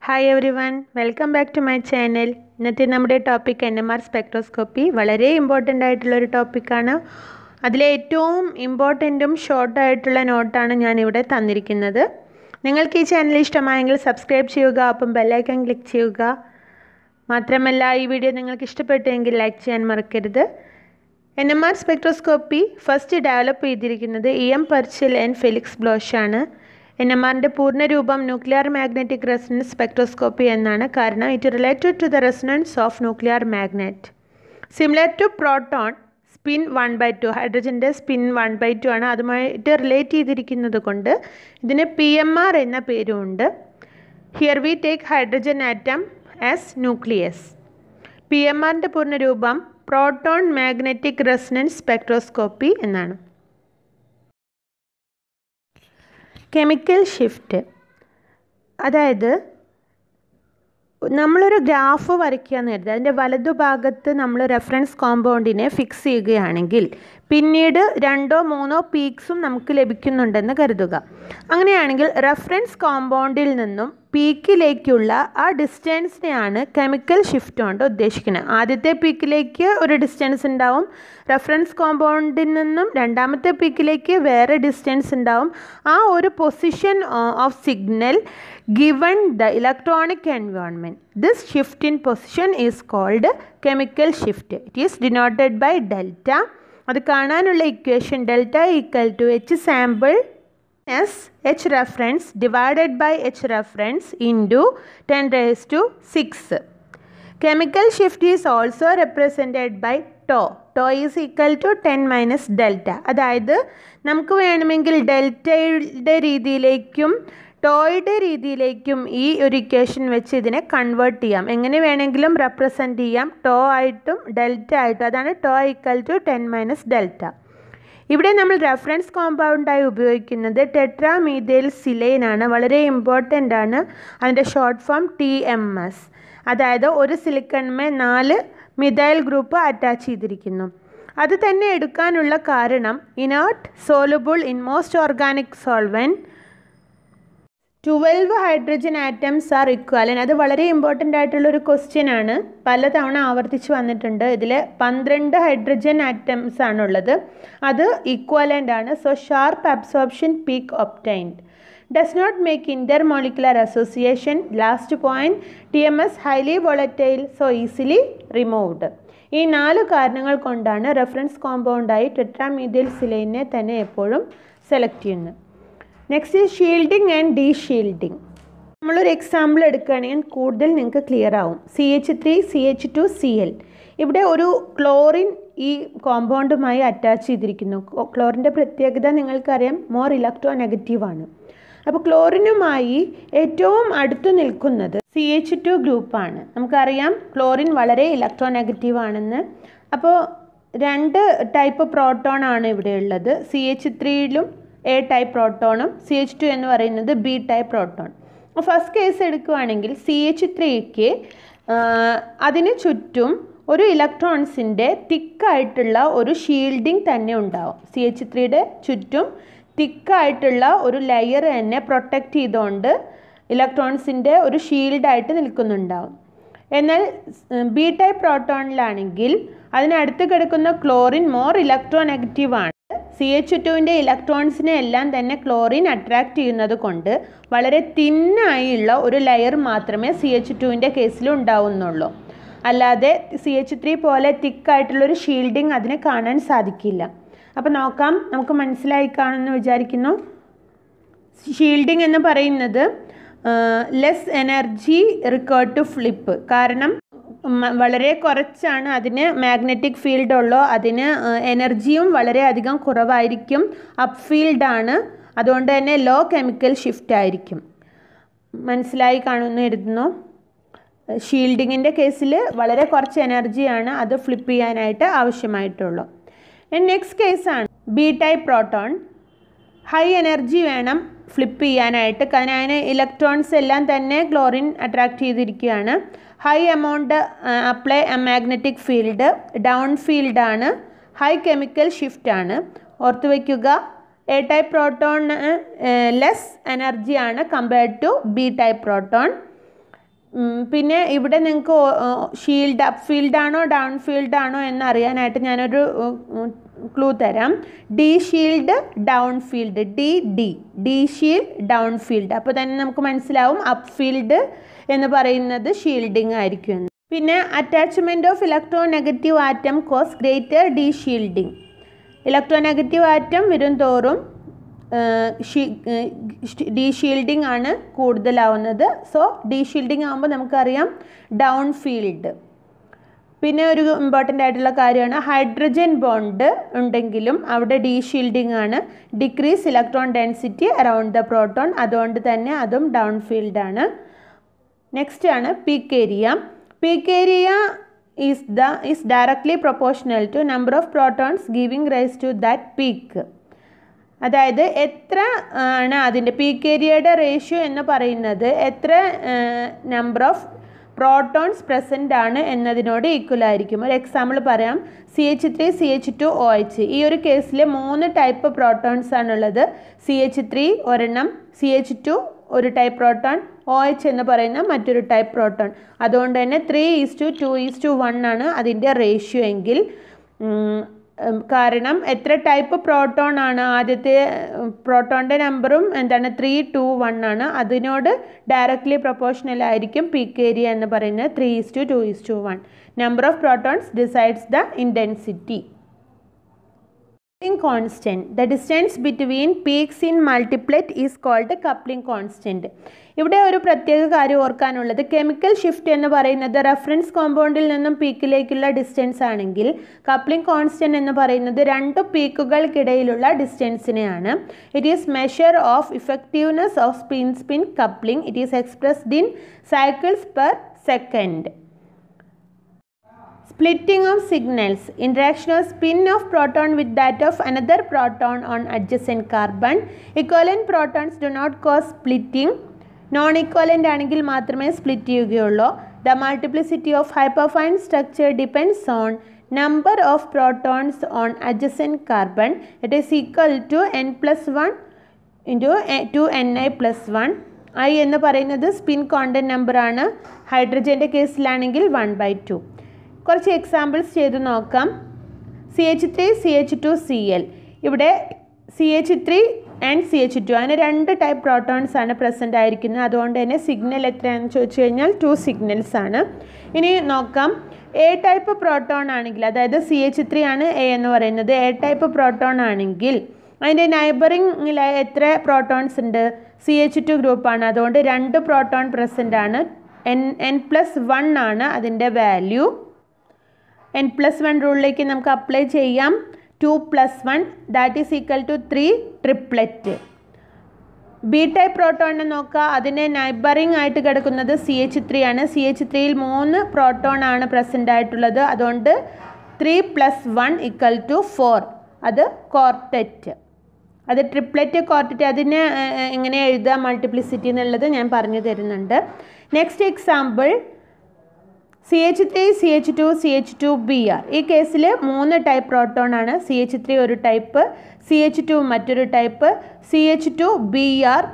Hi everyone welcome back to my channel ഇന്നത്തെ നമ്മുടെ topic N M R spectroscopy വളരെ important ആയിട്ടുള്ളൊരു ടോപ്പിക്കാണ് അതിലെ ഏറ്റവും ഇമ്പോർട്ടൻറ്റും ഷോർട്ടായിട്ടുള്ള നോട്ടാണ് ഞാനിവിടെ തന്നിരിക്കുന്നത് നിങ്ങൾക്ക് ഈ ചാനൽ ഇഷ്ടമായെങ്കിൽ സബ്സ്ക്രൈബ് ചെയ്യുക ഒപ്പം ബെല്ലൈക്കൺ ക്ലിക്ക് ചെയ്യുക മാത്രമല്ല ഈ വീഡിയോ നിങ്ങൾക്ക് ഇഷ്ടപ്പെട്ടുവെങ്കിൽ ലൈക്ക് ചെയ്യാൻ മറക്കരുത് N M R spectroscopy first develop ചെയ്തിരിക്കുന്നത് ഇ എം പർച്ചിൽ ആൻഡ് ഫെലിക്സ് ബ്ലോഷാണ് എൻ എം ആറിൻ്റെ പൂർണ്ണരൂപം ന്യൂക്ലിയർ മാഗ്നറ്റിക് റെസണൻസ് സ്പെക്ട്രോസ്കോപ്പി എന്നാണ് കാരണം it related to the resonance of nuclear magnet similar to proton spin one by two ഹൈഡ്രജൻ്റെ spin one by two ആണ് അതുമായിട്ട് റിലേറ്റ് ചെയ്തിരിക്കുന്നത് കൊണ്ട് ഇതിന് പി എം ആർ എന്ന പേരുമുണ്ട് here we take hydrogen atom as nucleus P M ആറിൻ്റെ പൂർണ്ണരൂപം പ്രോട്ടോൺ മാഗ്നറ്റിക് റെസണൻസ് സ്പെക്ട്രോസ്കോപ്പി എന്നാണ് കെമിക്കൽ ഷിഫ്റ്റ് അതായത് നമ്മളൊരു ഗ്രാഫ് വരയ്ക്കുകയെന്ന് കരുതുക അതിൻ്റെ വലതുഭാഗത്ത് നമ്മൾ റെഫറൻസ് കോമ്പൗണ്ടിനെ ഫിക്സ് ചെയ്യുകയാണെങ്കിൽ പിന്നീട് രണ്ടോ മൂന്നോ പീക്സും നമുക്ക് ലഭിക്കുന്നുണ്ടെന്ന് കരുതുക അങ്ങനെയാണെങ്കിൽ റെഫറൻസ് കോമ്പൗണ്ടിൽ നിന്നും പീക്കിലേക്കുള്ള ആ ഡിസ്റ്റൻസിനെയാണ് കെമിക്കൽ ഷിഫ്റ്റ് കൊണ്ട് ഉദ്ദേശിക്കുന്നത് ആദ്യത്തെ പീക്കിലേക്ക് ഒരു ഡിസ്റ്റൻസ് ഉണ്ടാവും റെഫറൻസ് കോമ്പൗണ്ടിൽ നിന്നും രണ്ടാമത്തെ പീക്കിലേക്ക് വേറെ ഡിസ്റ്റൻസ് ഉണ്ടാവും ആ ഒരു position of signal given the electronic environment. This shift in position is called chemical shift. It is denoted by delta. അത് കാണാനുള്ള equation delta equal to H sample S H reference divided by H reference into ten raise to six chemical shift is also represented by tau tau is equal to ten minus delta അതായത് നമുക്ക് വേണമെങ്കിൽ ഡെൽറ്റയുടെ രീതിയിലേക്കും ടോയുടെ രീതിയിലേക്കും ഈ ഒരു equation വെച്ച് ഇതിനെ convert ചെയ്യാം എങ്ങനെ വേണമെങ്കിലും റെപ്രസെൻറ്റ് ചെയ്യാം ടോ ആയിട്ടും ഡെൽറ്റ ആയിട്ടും അതാണ് tau equal to ten minus delta ഇവിടെ നമ്മൾ റെഫറൻസ് കോമ്പൗണ്ടായി ഉപയോഗിക്കുന്നത് ടെട്രാമീതേൽ സിലൈൻ ആണ് വളരെ ഇമ്പോർട്ടൻ്റ് ആണ് അതിൻ്റെ short form T M S അതായത് ഒരു സിലിക്കൺമേ നാല് മിഥൈൽ ഗ്രൂപ്പ് അറ്റാച്ച് ചെയ്തിരിക്കുന്നു അത് തന്നെ എടുക്കാനുള്ള കാരണം inert soluble in most organic solvent twelve hydrogen atoms are equivalent അത് വളരെ ഇമ്പോർട്ടൻ്റ് ആയിട്ടുള്ളൊരു ക്വസ്റ്റ്യൻ ആണ് പലതവണ ആവർത്തിച്ച് വന്നിട്ടുണ്ട് ഇതിൽ പന്ത്രണ്ട് ഹൈഡ്രജൻ ആറ്റംസ് ആണുള്ളത് അത് ഈക്വലൻ്റ് ആണ് so sharp absorption peak obtained does not make intermolecular association last point T M S highly volatile so easily removed ഈ നാല് കാരണങ്ങൾ കൊണ്ടാണ് റെഫറൻസ് കോമ്പൗണ്ടായി ടെട്രാമീഡിയൽ സിലൈനെ തന്നെ എപ്പോഴും സെലക്ട് ചെയ്യുന്നത് next shielding and deshielding നമ്മളൊരു എക്സാമ്പിൾ എടുക്കുകയാണെങ്കിൽ കൂടുതൽ നിങ്ങൾക്ക് ക്ലിയർ ആവും C H three C H two C L ഇവിടെ ഒരു ക്ലോറിൻ ഈ കോമ്പൗണ്ടുമായി അറ്റാച്ച് ചെയ്തിരിക്കുന്നു ക്ലോറിൻ്റെ പ്രത്യേകത നിങ്ങൾക്കറിയാം മോർ ഇലക്ട്രോ നെഗറ്റീവ് ആണ് അപ്പോൾ ക്ലോറിനുമായി ഏറ്റവും അടുത്ത് നിൽക്കുന്നത് സി എച്ച് ടു ഗ്രൂപ്പാണ് നമുക്കറിയാം ക്ലോറിൻ വളരെ ഇലക്ട്രോ നെഗറ്റീവ് ആണെന്ന് അപ്പോൾ രണ്ട് ടൈപ്പ് പ്രോട്ടോൺ ആണ് ഇവിടെ ഉള്ളത് സി എച്ച് ത്രീയിലും എ ടൈപ്പ് പ്രോട്ടോണും സി എച്ച് ടു എന്ന് പറയുന്നത് B type proton first case എടുക്കുകയാണെങ്കിൽ സി എച്ച് ത്രീക്ക് അതിന് ചുറ്റും ഒരു ഇലക്ട്രോൺസിൻ്റെ തിക്കായിട്ടുള്ള ഒരു ഷീൽഡിങ് തന്നെ ഉണ്ടാവും സി എച്ച് ത്രീയുടെ ചുറ്റും തിക്കായിട്ടുള്ള ഒരു ലെയർ തന്നെ പ്രൊട്ടക്റ്റ് ചെയ്തുകൊണ്ട് ഇലക്ട്രോൺസിൻ്റെ ഒരു ഷീൽഡായിട്ട് നിൽക്കുന്നുണ്ടാവും എന്നാൽ ബി ടൈപ്പ് പ്രോട്ടോണിലാണെങ്കിൽ അതിനടുത്ത് കിടക്കുന്ന ക്ലോറിൻ മോർ ഇലക്ട്രോ നെഗറ്റീവ് ആണ് സി എച്ച് ടുവിൻ്റെ ഇലക്ട്രോൺസിനെ എല്ലാം തന്നെ ക്ലോറിൻ അട്രാക്റ്റ് ചെയ്യുന്നത് കൊണ്ട് വളരെ തിന്നായുള്ള ഒരു ലെയർ മാത്രമേ സി എച്ച് ടുവിൻ്റെ കേസിൽ ഉണ്ടാവുന്നുള്ളൂ അല്ലാതെ സി എച്ച് ത്രീ പോലെ തിക്കായിട്ടുള്ളൊരു ഷീൽഡിങ് അതിനെ കാണാൻ സാധിക്കില്ല അപ്പോൾ നോക്കാം നമുക്ക് മനസ്സിലായി കാണുമെന്ന് വിചാരിക്കുന്നു ഷീൽഡിങ് എന്ന് പറയുന്നത് less energy required to flip കാരണം വളരെ കുറച്ചാണ് അതിന് മാഗ്നറ്റിക് ഫീൽഡ് ഉള്ളൂ അതിന് എനർജിയും വളരെയധികം കുറവായിരിക്കും അപ്പ് ഫീൽഡാണ് അതുകൊണ്ട് തന്നെ ലോ കെമിക്കൽ ഷിഫ്റ്റ് ആയിരിക്കും മനസ്സിലായി കാണുമെന്ന് കരുതുന്നു ഷീൽഡിങ്ങിൻ്റെ കേസിൽ വളരെ കുറച്ച് എനർജിയാണ് അത് ഫ്ലിപ്പ് ചെയ്യാനായിട്ട് ആവശ്യമായിട്ടുള്ളൂ നെക്സ്റ്റ് കേസാണ് B type proton high energy വേണം ഫ്ലിപ്പ് ചെയ്യാനായിട്ട് കാരണം അതിന് ഇലക്ട്രോൺസ് എല്ലാം തന്നെ ക്ലോറിൻ അട്രാക്ട് ചെയ്തിരിക്കുകയാണ് high amount apply magnetic field down field high chemical shift ആണ് ഓർത്ത് വയ്ക്കുക എ ടൈപ്പ് പ്രോട്ടോൺ ലെസ് എനർജിയാണ് compared to B type proton ഉം, പിന്നെ ഇവിടെ നിങ്ങൾക്ക് ഷീൽഡ് അപ്പ് ഫീൽഡ് ആണോ ഡൗൺ ഫീൽഡ് ആണോ എന്ന് അറിയാനായിട്ട് ഞാനൊരു ക്ലൂ തരാം deshield down field de de deshield down field അപ്പോൾ തന്നെ നമുക്ക് മനസ്സിലാവും അപ്പ് ഫീൽഡ് എന്ന് പറയുന്നത് ഷീൽഡിംഗ് ആയിരിക്കും എന്ന് പിന്നെ attachment of electronegative atom cause greater deshielding electronegative atom വരും തോറും ഡി ഷീൽഡിംഗ് ആണ് കൂടുതലാവുന്നത് സോ ഡി ഷീൽഡിംഗ് ആകുമ്പോൾ നമുക്കറിയാം ഡൗൺ ഫീൽഡ് പിന്നെ ഒരു ഇമ്പോർട്ടൻ്റ് ആയിട്ടുള്ള കാര്യമാണ് ഹൈഡ്രജൻ ബോണ്ട് ഉണ്ടെങ്കിലും അവിടെ ഡി ഷീൽഡിംഗ് ആണ് decrease electron density around the proton അതുകൊണ്ട് തന്നെ അതും ഡൗൺ ഫീൽഡ് ആണ് നെക്സ്റ്റ് ആണ് peak area peak area is the is directly proportional to number of protons giving rise to that peak അതായത് എത്ര ആണ് അതിൻ്റെ പീക്ക് ഏരിയയുടെ റേഷ്യോ എന്ന് പറയുന്നത് എത്ര നമ്പർ ഓഫ് പ്രോട്ടോൺസ് പ്രസൻ്റ് ആണ് എന്നതിനോട് ഈക്വൽ ആയിരിക്കും ഒരു എക്സാമ്പിൾ പറയാം C H three C H two O H ഈ ഒരു കേസിൽ മൂന്ന് ടൈപ്പ് പ്രോട്ടോൺസ് ആണുള്ളത് സി എച്ച് ത്രീ ഒരെണ്ണം സി എച്ച് ടു ഒരു ടൈപ്പ് പ്രോട്ടോൺ ഒ എച്ച് എന്ന് പറയുന്ന മറ്റൊരു ടൈപ്പ് പ്രോട്ടോൺ അതുകൊണ്ട് തന്നെ three is to two is to one ആണ് അതിൻ്റെ റേഷ്യോ എങ്കിൽ ഉം, ഉം, കാരണം എത്ര ടൈപ്പ് പ്രോട്ടോൺ ആണ് ആദ്യത്തെ പ്രോട്ടോണിൻ്റെ നമ്പറും എന്താണ് ത്രീ ടു വൺ ആണ് അതിനോട് ഡയറക്റ്റ്ലി പ്രൊപ്പോർഷണൽ ആയിരിക്കും പീക്ക് ഏരിയ എന്ന് പറയുന്നത് three is to two is to one number of protons decides the intensity coupling constant the distance between peaks in multiplet is called coupling constant ഇവിടെ ഒരു പ്രത്യേക കാര്യം ഓർക്കാനുള്ളത് chemical shift എന്ന് പറയുന്നത് reference കോമ്പൗണ്ടിൽ നിന്നും പീക്കിലേക്കുള്ള ഡിസ്റ്റൻസ് ആണെങ്കിൽ കപ്ലിംഗ് കോൺസ്റ്റന്റ് എന്ന് പറയുന്നത് രണ്ട് പീക്കുകൾക്കിടയിലുള്ള ഡിസ്റ്റൻസിനെയാണ് it is measure of effectiveness of spin spin coupling it is expressed in cycles per second Splitting of signals. Interaction of spin of proton with that of another proton on adjacent carbon. Equivalent protons do not cause splitting. Non equivalent ആണെങ്കിൽ മാത്രമേ split ചെയ്യുകയുള്ളൂ the multiplicity of hyperfine structure depends on number of protons on adjacent carbon it is equal to N plus one into two N I plus one I എന്ന് പറയുന്നത് spin content നമ്പറാണ് ഹൈഡ്രജൻ്റെ കേസിലാണെങ്കിൽ one by two കുറച്ച് examples ചെയ്ത് നോക്കാം C H three C H two C L ഇവിടെ C H three and C H two അങ്ങനെ രണ്ട് ടൈപ്പ് പ്രോട്ടോൺസ് ആണ് പ്രസൻ്റ് ആയിരിക്കുന്നത് അതുകൊണ്ട് തന്നെ സിഗ്നൽ എത്രയാണെന്ന് ചോദിച്ചു കഴിഞ്ഞാൽ ടു സിഗ്നൽസ് ആണ് ഇനി നോക്കാം എ ടൈപ്പ് പ്രോട്ടോൺ ആണെങ്കിൽ അതായത് സി എച്ച് ത്രീ ആണ് എ എന്ന് പറയുന്നത് എ ടൈപ്പ് പ്രോട്ടോൺ ആണെങ്കിൽ അതിൻ്റെ നൈബറിങ്ങിൽ എത്ര പ്രോട്ടോൺസ് ഉണ്ട് സി എച്ച് ടു ഗ്രൂപ്പാണ് അതുകൊണ്ട് രണ്ട് പ്രോട്ടോൺ പ്രസൻ്റ് ആണ് എൻ എൻ പ്ലസ് വൺ ആണ് അതിൻ്റെ വാല്യൂ എൻ പ്ലസ് വൺ റൂളിലേക്ക് നമുക്ക് അപ്ലൈ ചെയ്യാം two plus one that is equal to three triplet B type പ്രോട്ടോണിനെ നോക്കുക അതിൻ്റെ നൈബറിംഗ് ആയിട്ട് കിടക്കുന്നത് സി എച്ച് ത്രീ ആണ് സി എച്ച് ത്രീയിൽ മൂന്ന് പ്രോട്ടോൺ ആണ് പ്രസൻ്റ് ആയിട്ടുള്ളത് അതുകൊണ്ട് three plus one equal to four അത് കോർട്ടറ്റ് അത് ട്രിപ്ലറ്റ് കോർട്ടറ്റ് അതിനെ ഏഹ്, എങ്ങനെ എഴുതുക മൾട്ടിപ്ലിസിറ്റി എന്നുള്ളത് ഞാൻ പറഞ്ഞു തരുന്നുണ്ട് next example C H three C H two C H two B R ഈ കേസിൽ മൂന്ന് ടൈപ്പ് പ്രോട്ടോൺ ആണ് സി എച്ച് ത്രീ ഒരു ടൈപ്പ് സി എച്ച് ടു മറ്റൊരു type C H two B R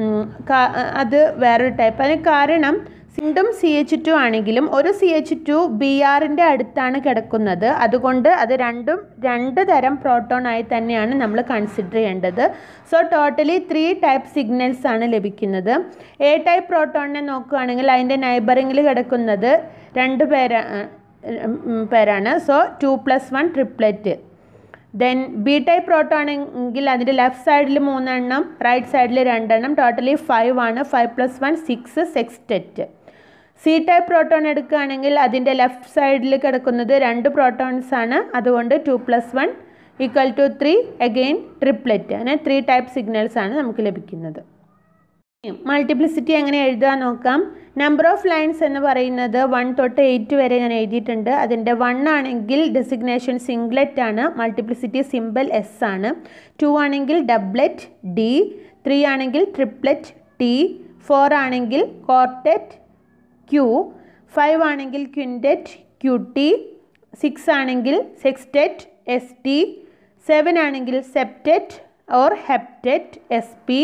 അത് വേറൊരു ടൈപ്പ് അതിന് കാരണം രണ്ടും സി എച്ച് ടു ആണെങ്കിലും ഒരു സി എച്ച് ടു ബി ആറിൻ്റെ അടുത്താണ് കിടക്കുന്നത് അതുകൊണ്ട് അത് രണ്ടും രണ്ട് തരം പ്രോട്ടോൺ ആയി തന്നെയാണ് നമ്മൾ കൺസിഡർ ചെയ്യേണ്ടത് so totally three type signals ആണ് ലഭിക്കുന്നത് എ ടൈപ്പ് പ്രോട്ടോണിനെ നോക്കുകയാണെങ്കിൽ അതിൻ്റെ നൈബറിങ്ങിൽ കിടക്കുന്നത് രണ്ട് പേരാ ഉം, പേരാണ് so two plus one triplet then B type proton ആണെങ്കിൽ അതിൻ്റെ ലെഫ്റ്റ് സൈഡിൽ മൂന്നെണ്ണം റൈറ്റ് സൈഡിൽ രണ്ടെണ്ണം ടോട്ടലി ഫൈവ് ആണ് five plus one six sextet C type proton എടുക്കുകയാണെങ്കിൽ അതിൻ്റെ ലെഫ്റ്റ് സൈഡിൽ കിടക്കുന്നത് രണ്ട് പ്രോട്ടോൺസ് ആണ് അതുകൊണ്ട് two plus one equal to three again triplet അങ്ങനെ ത്രീ ടൈപ്പ് സിഗ്നൽസ് ആണ് നമുക്ക് ലഭിക്കുന്നത് മൾട്ടിപ്ലിസിറ്റി എങ്ങനെ എഴുതുക നോക്കാം നമ്പർ ഓഫ് ലൈൻസ് എന്ന് പറയുന്നത് വൺ തൊട്ട് എയ്റ്റ് വരെ ഞാൻ എഴുതിയിട്ടുണ്ട് അതിൻ്റെ വൺ ആണെങ്കിൽ ഡെസിഗ്നേഷൻ സിംഗ്ലറ്റ് ആണ് മൾട്ടിപ്ലിസിറ്റി സിമ്പിൾ എസ് ആണ് ടു ആണെങ്കിൽ ഡബ്ലറ്റ് ഡി ത്രീ ആണെങ്കിൽ ട്രിപ്ലറ്റ് ടി ഫോർ ആണെങ്കിൽ കോർട്ടറ്റ് ക്യൂ ഫൈവ് ആണെങ്കിൽ ക്വിൻറ്ററ്റ് ക്യു ടി സിക്സ് ആണെങ്കിൽ സെക്സ്റ്ററ്റ് എസ് ടി സെവൻ ആണെങ്കിൽ septet or heptet S P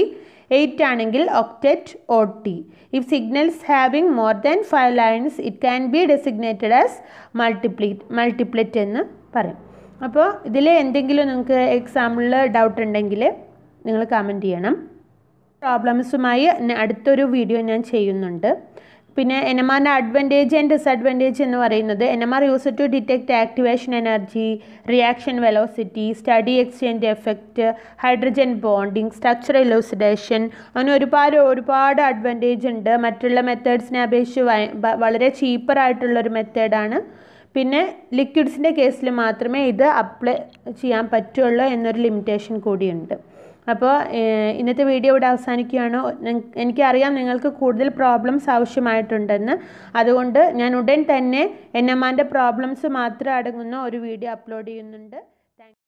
eight ആണെങ്കിൽ octet O T if signals having more than five lines it can be designated as multiplet multiplet എന്ന് പറയും അപ്പോൾ ഇതിൽ എന്തെങ്കിലും നിങ്ങൾക്ക് എക്സാമ്പിളിൽ ഡൗട്ട് ഉണ്ടെങ്കിൽ നിങ്ങൾ കമൻറ്റ് ചെയ്യണം പ്രോബ്ലംസുമായി അടുത്തൊരു വീഡിയോ ഞാൻ ചെയ്യുന്നുണ്ട് പിന്നെ എൻ എം ആറിൻ്റെ അഡ്വാൻറ്റേജ് ആൻഡ് ഡിസഡ്വാൻറ്റേജ് എന്ന് പറയുന്നത് N M R use to detect activation energy reaction velocity study exchange effect hydrogen bonding structure elucidation അങ്ങനെ ഒരുപാട് ഒരുപാട് അഡ്വാൻറ്റേജ് ഉണ്ട് മറ്റുള്ള മെത്തേഡ്സിനെ അപേക്ഷിച്ച് വളരെ ചീപ്പറായിട്ടുള്ളൊരു മെത്തേഡാണ് പിന്നെ ലിക്വിഡ്സിൻ്റെ കേസിൽ മാത്രമേ ഇത് അപ്ലൈ ചെയ്യാൻ പറ്റുള്ളൂ എന്നൊരു ലിമിറ്റേഷൻ കൂടിയുണ്ട് അപ്പോൾ ഇന്നത്തെ വീഡിയോ ഇവിടെ അവസാനിക്കുകയാണ് എനിക്കറിയാം നിങ്ങൾക്ക് കൂടുതൽ പ്രോബ്ലംസ് ആവശ്യമായിട്ടുണ്ടെന്ന് അതുകൊണ്ട് ഞാൻ ഉടൻ തന്നെ എൻ എം ആറിൻ്റെ പ്രോബ്ലംസ് മാത്രം അടങ്ങുന്ന ഒരു വീഡിയോ അപ്ലോഡ് ചെയ്യുന്നുണ്ട്